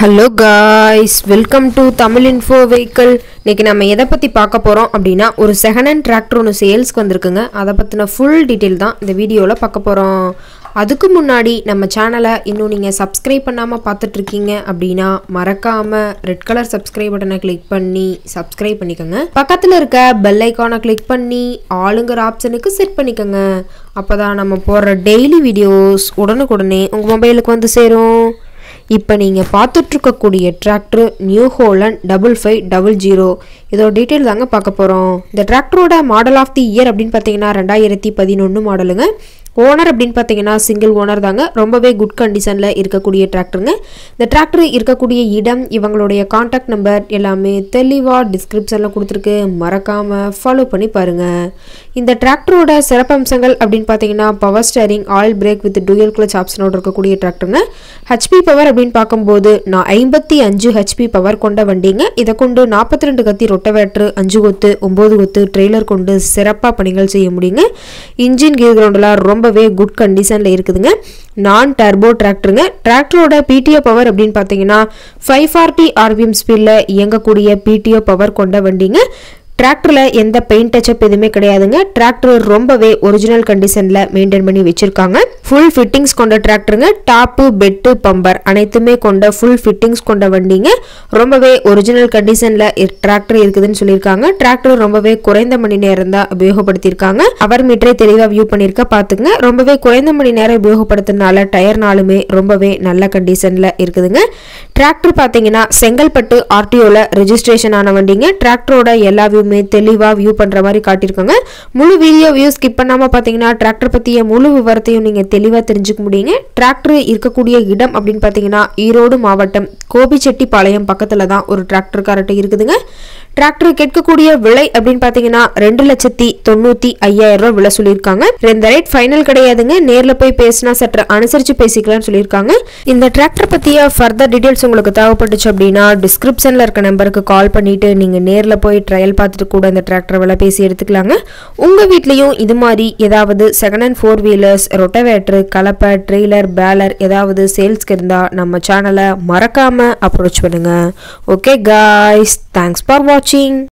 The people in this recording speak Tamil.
hello guys welcome to Tamil info vehicle இன்னைக்கு நம்ம எதை பற்றி பார்க்க போகிறோம் அப்படின்னா ஒரு செகண்ட் ஹேண்ட் டிராக்டர் ஒன்று சேல்ஸ்க்கு வந்திருக்குங்க அதை பற்றின ஃபுல் டீட்டெயில் தான் இந்த வீடியோவில் பார்க்க போகிறோம் அதுக்கு முன்னாடி நம்ம சேனலை இன்னும் நீங்கள் சப்ஸ்கிரைப் பண்ணாமல் பார்த்துட்ருக்கீங்க அப்படின்னா மறக்காமல் ரெட் கலர் சப்ஸ்கிரைப் பட்டனை கிளிக் பண்ணி சப்ஸ்கிரைப் பண்ணிக்கோங்க பக்கத்தில் இருக்க பெல் ஐக்கானை கிளிக் பண்ணி ஆளுங்கிற ஆப்ஷனுக்கு செட் பண்ணிக்கோங்க அப்போ தான் நம்ம போடுற டெய்லி வீடியோஸ் உடனுக்குடனே உங்கள் மொபைலுக்கு வந்து சேரும் இப்போ நீங்கள் பார்த்துட்ருக்கக்கூடிய tractor New Holland double five double zero இதோட டீட்டெயில் தாங்க பார்க்க போகிறோம் இந்த டிராக்டரோட மாடல் ஆஃப் தி இயர் அப்படின்னு பார்த்தீங்கன்னா ரெண்டாயிரத்தி பதினொன்று மாடலுங்க ஓனர் அப்படின்னு பார்த்தீங்கன்னா சிங்கிள் ஓனர் தாங்க ரொம்பவே குட் கண்டிஷனில் இருக்கக்கூடிய டிராக்டருங்க இந்த டிராக்டர் இருக்கக்கூடிய இடம் இவங்களுடைய காண்டாக்ட் நம்பர் எல்லாமே தெளிவாக டிஸ்கிரிப்ஷனில் கொடுத்துருக்கு மறக்காமல் ஃபாலோ பண்ணி பாருங்கள் இந்த டிராக்டரோட சிறப்பம்சங்கள் அப்படின்னு பார்த்தீங்கன்னா power steering oil brake with dual clutch ஆப்ஷனோட இருக்கக்கூடிய டிராக்டருங்க ஹெச்பி பவர் அப்படின்னு பார்க்கும்போது நான் ஐம்பத்தி அஞ்சு ஹெச்பி பவர் கொண்ட வண்டிங்க இதை கொண்டு நாற்பத்தி ரெண்டு கத்தி ரொட்டவேட்ரு அஞ்சு கொத்து ஒம்பது கொத்து ட்ரெய்லர் கொண்டு சிறப்பாக பணிகள் செய்ய முடியுங்க இன்ஜின் கீர் கிரவுண்டெலாம் ரொம்பவே குட் கண்டிஷனில் இருக்குதுங்க நான் டர்போ டிராக்டருங்க டிராக்டரோட பிடிஓ பவர் அப்படின்னு பார்த்தீங்கன்னா ஃபைவ் ஃபார்ட்டி ஆர்பிஎம் ஸ்பீடில் இயங்கக்கூடிய பிடிஓ பவர் கொண்ட வண்டிங்க டிராக்டரில் எந்த பெயிண்ட் டச்சப் எதுவுமே கிடையாதுங்க டிராக்டர் ரொம்பவே ஒரிஜினல் கண்டிஷனில் மெயின்டைன் பண்ணி வச்சுருக்காங்க ஃபுல் ஃபிட்டிங்ஸ் கொண்ட டிராக்டருங்க டாப்பு பெட்டு பம்பர் அனைத்துமே கொண்ட ஃபுல் ஃபிட்டிங்ஸ் கொண்ட வண்டிங்க ரொம்பவே ஒரிஜினல் கண்டிஷனில் டிராக்டர் இருக்குதுன்னு சொல்லியிருக்காங்க டிராக்டர் ரொம்பவே குறைந்த மணி நேரம் தான் உபயோகப்படுத்தியிருக்காங்க அவர் மீட்டரை தெளிவாக வியூ பண்ணியிருக்க பார்த்துங்க ரொம்பவே குறைந்த மணி நேரம் உபயோகப்படுத்துறதுனால டயர்னாலுமே ரொம்பவே நல்ல கண்டிஷனில் இருக்குதுங்க டிராக்டர் பார்த்தீங்கன்னா செங்கல்பட்டு ஆர்டிஓவில் ரெஜிஸ்ட்ரேஷன் ஆன வண்டிங்க டிராக்டரோட எல்லா வியூமே தெளிவாக வியூ பண்ணுற மாதிரி காட்டியிருக்காங்க முழு வீடியோ வியூ ஸ்கிப் பண்ணாமல் பார்த்தீங்கன்னா டிராக்டர் பற்றிய முழு விவரத்தையும் நீங்கள் தெளிவாக தெரிஞ்சுக்க முடியுங்க டிராக்டர் இருக்கக்கூடிய இடம் அப்படின்னு பார்த்தீங்கன்னா ஈரோடு மாவட்டம் கோபிச்செட்டிப்பாளையம் பக்கத்தில் தான் ஒரு டிராக்டர் காரட்டு இருக்குதுங்க டிராக்டர் கேட்கக்கூடிய விலை அப்படின்னு பார்த்தீங்கன்னா ரெண்டு லட்சத்தி தொண்ணூற்றி ஐயாயிரம் ரூபாய் விலை சொல்லியிருக்காங்க இந்த ரேட் ஃபைனல் கிடையாதுங்க நேரில் போய் பேசினா சற்று அனுசரித்து பேசிக்கலாம்னு சொல்லியிருக்காங்க இந்த டிராக்டர் பற்றிய ஃபர்தர் டீட்டெயில்ஸ் உங்களுக்கு தேவைப்பட்டுச்சு அப்படின்னா டிஸ்கிரிப்ஷனில் இருக்க நம்பருக்கு கால் பண்ணிவிட்டு நீங்கள் நேரில் போய் ட்ரையல் பார்த்துட்டு கூட இந்த டிராக்டர் விலை பேசி எடுத்துக்கலாங்க உங்கள் வீட்லேயும் இது மாதிரி ஏதாவது second hand four wheelers rotavator கலப்பை ட்ரெய்லர் பேலர் ஏதாவது சேல்ஸ்க்கு இருந்தால் நம்ம சேனலை மறக்காமல் அப்ரோச் பண்ணுங்கள் ஓகே காய்ஸ் தேங்க்ஸ் ஃபார் வாட்சிங்